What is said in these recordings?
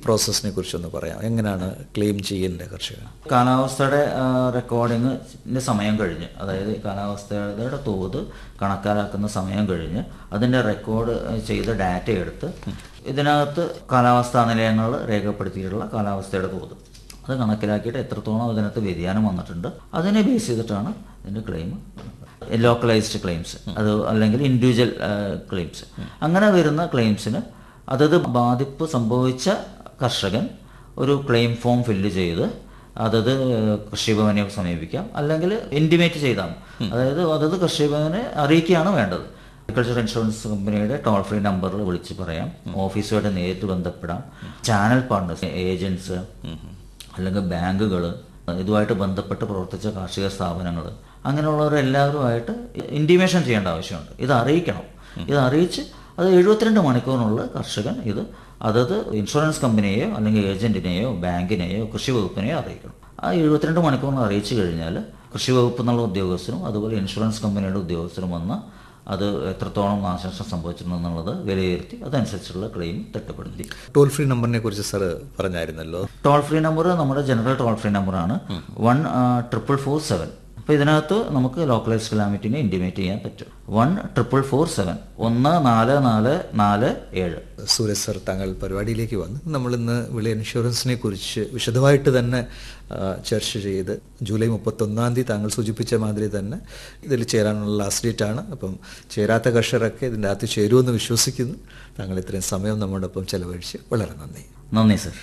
പ്രോസസ്സിനെ കുറിച്ചൊന്ന് പറയാം എങ്ങനെയാണ് ക്ലെയിം ചെയ്യേണ്ടത് കർഷകൻ കാലാവസ്ഥയുടെ റെക്കോർഡിങ്ങിൻ്റെ സമയം കഴിഞ്ഞ് അതായത് കാലാവസ്ഥയുടെ തോത് കണക്കാലാക്കുന്ന സമയം കഴിഞ്ഞ് അതിൻ്റെ റെക്കോർഡ് ചെയ്ത ഡാറ്റ എടുത്ത് ഇതിനകത്ത് കാലാവസ്ഥാ നിലയങ്ങൾ രേഖപ്പെടുത്തിയിട്ടുള്ള കാലാവസ്ഥയുടെ തോത് അത് കണക്കിലാക്കിയിട്ട് എത്രത്തോളം അതിനകത്ത് വ്യതിയാനം വന്നിട്ടുണ്ട് അതിനെ ബേസ് ചെയ്തിട്ടാണ് ഇതിൻ്റെ ക്ലെയിം ലോക്കലൈസ്ഡ് ക്ലെയിംസ് അത് അല്ലെങ്കിൽ ഇൻഡിവിജ്വൽ ക്ലെയിംസ് അങ്ങനെ വരുന്ന ക്ലെയിംസിന് അതത് ബാധിപ്പ് സംഭവിച്ച കർഷകൻ ഒരു ക്ലെയിം ഫോം ഫില്ല് ചെയ്ത് അതത് കൃഷിഭവനെ സമീപിക്കാം അല്ലെങ്കിൽ ഇൻറ്റിമേറ്റ് ചെയ്താൽ മതി. അതായത് അതത് കൃഷിഭവനെ അറിയിക്കുകയാണ് വേണ്ടത് അഗ്രികൾച്ചർ ഇൻഷുറൻസ് കമ്പനിയുടെ ടോൾ ഫ്രീ നമ്പറിൽ വിളിച്ച് പറയാം ഓഫീസുമായിട്ട് നേരിട്ട് ബന്ധപ്പെടാം ചാനൽ പാർട്ട്നേഴ്സ് ഏജൻസ് അല്ലെങ്കിൽ ബാങ്കുകൾ ഇതുമായിട്ട് ബന്ധപ്പെട്ട് പ്രവർത്തിച്ച കാർഷിക സ്ഥാപനങ്ങൾ അങ്ങനെയുള്ളവരെല്ലാവരുമായിട്ട് ഇൻറ്റിമേഷൻ ചെയ്യേണ്ട ആവശ്യമുണ്ട് ഇത് അറിയിക്കണം ഇത് അറിയിച്ച് അത് എഴുപത്തിരണ്ട് മണിക്കൂറിനുള്ളിൽ കർഷകൻ ഇത് അതത് ഇൻഷുറൻസ് കമ്പനിയെയോ അല്ലെങ്കിൽ ഏജന്റിനെയോ ബാങ്കിനെയോ കൃഷി വകുപ്പിനെയോ അറിയിക്കണം ആ എഴുപത്തിരണ്ട് മണിക്കൂറിന് അറിയിച്ചു കഴിഞ്ഞാൽ കൃഷി വകുപ്പ് എന്നുള്ള ഉദ്യോഗസ്ഥരും അതുപോലെ ഇൻഷുറൻസ് കമ്പനിയുടെ ഉദ്യോഗസ്ഥരും വന്ന് അത് എത്രത്തോളം നാശനഷ്ടം സംഭവിച്ചിട്ടുണ്ടെന്നുള്ളത് വിലയിരുത്തി അതനുസരിച്ചുള്ള ക്ലെയിം തിട്ടപ്പെടുത്തി ടോൾ ഫ്രീ നമ്പറിനെ കുറിച്ച് സാറ് പറഞ്ഞായിരുന്നല്ലോ ടോൾ ഫ്രീ നമ്പർ നമ്മുടെ ജനറൽ ടോൾ ഫ്രീ നമ്പറാണ് വൺ ട്രിപ്പിൾ ഫോർ സെവൻ അപ്പോൾ ഇതിനകത്ത് നമുക്ക് ലോക്കലൈസ് കലാമിറ്റിനെ ഇൻറ്റിമേറ്റ് ചെയ്യാൻ പറ്റും വൺ ട്രിപ്പിൾ ഫോർ സെവൻ ഒന്ന് നാല് നാല് നാല് ഏഴ് സൂരജ് സർ താങ്കൾ പരിപാടിയിലേക്ക് വന്ന് നമ്മൾ ഇന്ന് വിള ഇൻഷുറൻസിനെ കുറിച്ച് വിശദമായിട്ട് തന്നെ ആ, ചർച്ച ചെയ്ത് ജൂലൈ മുപ്പത്തൊന്നാം തീയതി താങ്കൾ സൂചിപ്പിച്ച മാതിരി തന്നെ ഇതിൽ ചേരാനുള്ള ലാസ്റ്റ് ഡേറ്റ് ആണ് അപ്പം ചേരാത്ത കർഷകരൊക്കെ ഇതിൻ്റെ അകത്ത് ചേരുമെന്ന് വിശ്വസിക്കുന്നു താങ്കൾ ഇത്രയും സമയം നമ്മോടൊപ്പം ചെലവഴിച്ച് വളരെ നന്ദി നന്ദി സർ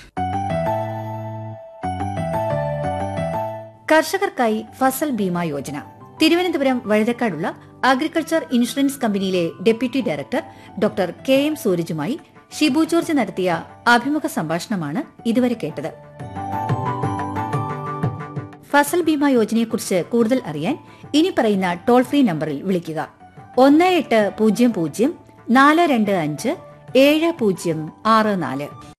കർഷകർക്കായി ഫസൽ ബീമ യോജന തിരുവനന്തപുരം വഴുതക്കാടുള്ള അഗ്രികൾച്ചർ ഇൻഷുറൻസ് കമ്പനിയിലെ deputy director doctor K M സൂരജുമായി ഷിബു ജോർജ് നടത്തിയ അഭിമുഖ സംഭാഷണമാണ് ഇതുവരെ കേട്ടത് ഫസൽ ബീമ യോജനയെക്കുറിച്ച് കൂടുതൽ അറിയാൻ ഇനി പറയുന്ന ടോൾ ഫ്രീ നമ്പറിൽ വിളിക്കുക ഒന്ന് എട്ട് പൂജ്യം പൂജ്യം നാല് രണ്ട് അഞ്ച് ഏഴ് പൂജ്യം ആറ് നാല്